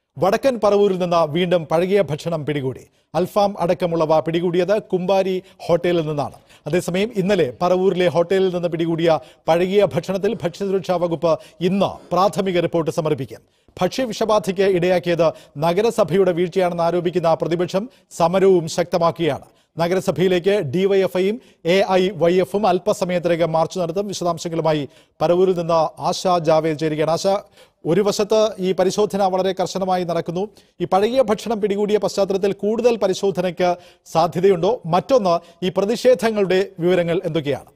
വടക്കൻ പറവൂരിൽ നിന്ന് വീണ്ടും പഴകിയ ഭക്ഷണം പിടികൂടി അൽഫാം അടക്കമുള്ളവ പിടികൂടിയത് കുമ്പാരി ഹോട്ടലിൽ നിന്നാണ് അതേസമയം ഇന്നലെ പറവൂരിലെ ഹോട്ടലിൽ നിന്ന് പിടികൂടിയ പഴകിയ ഭക്ഷണത്തിൽ ഭക്ഷ്യസുരക്ഷാ വകുപ്പ് ഇന്ന് പ്രാഥമിക റിപ്പോർട്ട് സമർപ്പിക്കും ഭക്ഷ്യവിഷബാധയ്ക്ക് ഇടയാക്കിയത് നഗരസഭയുടെ വീഴ്ചയാണെന്ന് ആരോപിക്കുന്ന പ്രതിപക്ഷം സമരവും ശക്തമാക്കുകയാണ് നഗരസഭയിലേക്ക് ഡിവൈഎഫ്ഐയും എ ഐ വൈ എഫും അല്പസമയത്തിനകം മാർച്ച് നടത്തും വിശദാംശങ്ങളുമായി പരവൂരിൽ നിന്ന് ആശ ജാവേദ് ചേരുകയാണ് ആശ ഒരു വശത്ത് ഈ പരിശോധന വളരെ കർശനമായി നടക്കുന്നു ഈ പഴകിയ ഭക്ഷണം പിടികൂടിയ പശ്ചാത്തലത്തിൽ കൂടുതൽ പരിശോധനയ്ക്ക് സാധ്യതയുണ്ടോ മറ്റൊന്ന് ഈ പ്രതിഷേധങ്ങളുടെ വിവരങ്ങൾ എന്തൊക്കെയാണ്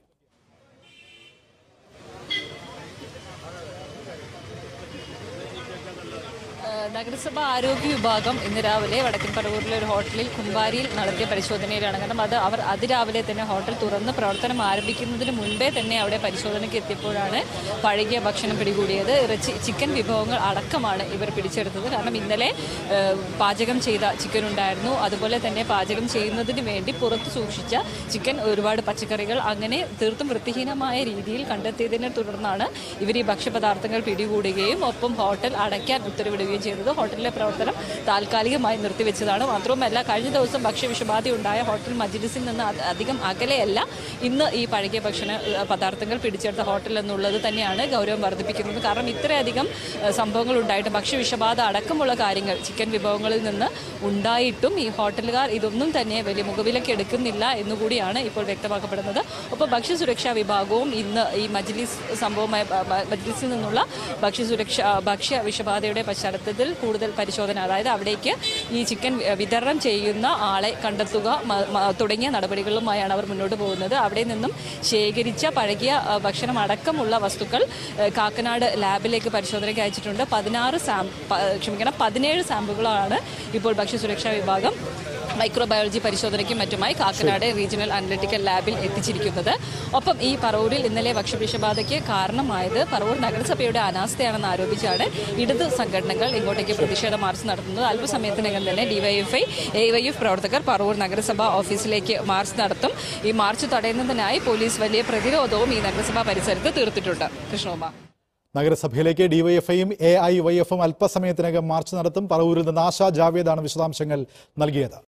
ഏഹ് നഗരസഭ ആരോഗ്യ വിഭാഗം ഇന്ന് രാവിലെ വടക്കൻ പറവൂരിലെ ഒരു ഹോട്ടലിൽ കുമ്പാരിയിൽ നടത്തിയ പരിശോധനയിലാണ് കാരണം അത് അവർ അതിരാവിലെ തന്നെ ഹോട്ടൽ തുറന്ന് പ്രവർത്തനം ആരംഭിക്കുന്നതിന് മുൻപേ തന്നെ അവിടെ പരിശോധനയ്ക്ക് എത്തിയപ്പോഴാണ് പഴകിയ ഭക്ഷണം പിടികൂടിയത് ഇറച്ചി ചിക്കൻ വിഭവങ്ങൾ അടക്കമാണ് ഇവർ പിടിച്ചെടുത്തത് കാരണം ഇന്നലെ ഏഹ് പാചകം ചെയ്ത ചിക്കൻ ഉണ്ടായിരുന്നു അതുപോലെ തന്നെ പാചകം ചെയ്യുന്നതിന് വേണ്ടി പുറത്ത് സൂക്ഷിച്ച ചിക്കൻ ഒരുപാട് പച്ചക്കറികൾ അങ്ങനെ തീർത്തും വൃത്തിഹീനമായ രീതിയിൽ കണ്ടെത്തിയതിനെ തുടർന്നാണ് ഇവർ ഈ ഭക്ഷ്യപദാർത്ഥങ്ങൾ പിടികൂടുകയും ഒപ്പം ഹോട്ടൽ അടയ്ക്കാൻ ഉത്തരവിടുകയും ചെയ്തത് ഹോട്ടലിലെ പ്രവർത്തനം താൽക്കാലികമായി നിർത്തിവെച്ചതാണ് മാത്രവുമല്ല കഴിഞ്ഞ ദിവസം ഭക്ഷ്യവിഷബാധ ഉണ്ടായ ഹോട്ടൽ മജിലിസിൽ നിന്ന് അത് അധികം അകലെയല്ല ഇന്ന് ഈ പഴകിയ ഭക്ഷണ ഏഹ്, പദാർത്ഥങ്ങൾ പിടിച്ചെടുത്ത ഹോട്ടൽ എന്നുള്ളത് തന്നെയാണ് ഗൗരവം വർദ്ധിപ്പിക്കുന്നത് കാരണം ഇത്രയധികം ഏഹ്, സംഭവങ്ങൾ ഉണ്ടായിട്ട് ഭക്ഷ്യവിഷബാധ അടക്കമുള്ള കാര്യങ്ങൾ ചിക്കൻ വിഭവങ്ങളിൽ നിന്ന് ഉണ്ടായിട്ടും ഈ ഹോട്ടലുകാർ ഇതൊന്നും തന്നെ വലിയ മുഖവിലക്ക് എടുക്കുന്നില്ല എന്നുകൂടിയാണ് ഇപ്പോൾ വ്യക്തമാക്കപ്പെടുന്നത് ഒപ്പം ഭക്ഷ്യസുരക്ഷാ വിഭാഗവും ഇന്ന് ഈ മജ്ലിസ് സംഭവമായ ബ- ബ- മജ്ലിസിൽ നിന്നുള്ള ഭക്ഷ്യസുരക്ഷ ഭക്ഷ്യ വിഷബാധയുടെ പശ്ചാത്തലത്തിൽ കൂടുതൽ പരിശോധന അതായത് അവിടേക്ക് ഈ ചിക്കൻ വി- വിതരണം ചെയ്യുന്ന ആളെ കണ്ടെത്തുക മ- മ- തുടങ്ങിയ നടപടികളുമായാണ് അവർ മുന്നോട്ട് പോകുന്നത് അവിടെ നിന്നും ശേഖരിച്ച പഴകിയ അഹ്, ഭക്ഷണം അടക്കമുള്ള വസ്തുക്കൾ ഏഹ്, കാക്കനാട് ലാബിലേക്ക് പരിശോധനയ്ക്ക് അയച്ചിട്ടുണ്ട് പതിനാറ് സാം പ- ക്ഷമിക്കണം പതിനേഴ് സാമ്പിളുകളാണ് ഇപ്പോൾ ഭക്ഷ്യസുരക്ഷാ വിഭാഗം മൈക്രോബയോളജി പരിശോധനയ്ക്കും മറ്റുമായി കാക്കനാട് റീജിയണൽ അനലിറ്റിക്കൽ ലാബിൽ എത്തിച്ചിരിക്കുന്നത് ഒപ്പം ഈ പറവൂരിൽ ഇന്നലെ ഭക്ഷ്യവിഷബാധയ്ക്ക് കാരണമായത് പറവൂർ നഗരസഭയുടെ അനാസ്ഥയാണെന്ന് ആരോപിച്ചാണ് ഇടത് സംഘടനകൾ ഇങ്ങോട്ടേക്ക് പ്രതിഷേധ മാർച്ച് നടത്തുന്നത് അല്പസമയത്തിനകം തന്നെ ഡിവൈഎഫ്ഐ എ വൈ എഫ് പ്രവർത്തകർ പറവൂർ നഗരസഭ ഓഫീസിലേക്ക് മാർച്ച് നടത്തും ഈ മാർച്ച് തടയുന്നതിനായി പോലീസ് വലിയ പ്രതിരോധവും ഈ നഗരസഭാ പരിസരത്ത് തീർത്തിട്ടുണ്ട് കൃഷ്ണകുമാർ നഗരസഭയിലേക്ക് ഡിവൈഎഫ്ഐയും എ ഐ വൈ എഫും അല്പസമയത്തിനകം മാർച്ച് നടത്തും പറവൂരിൽ നിന്ന് ആശ ജാവേദാണ് വിശദാംശങ്ങൾ നൽകിയത്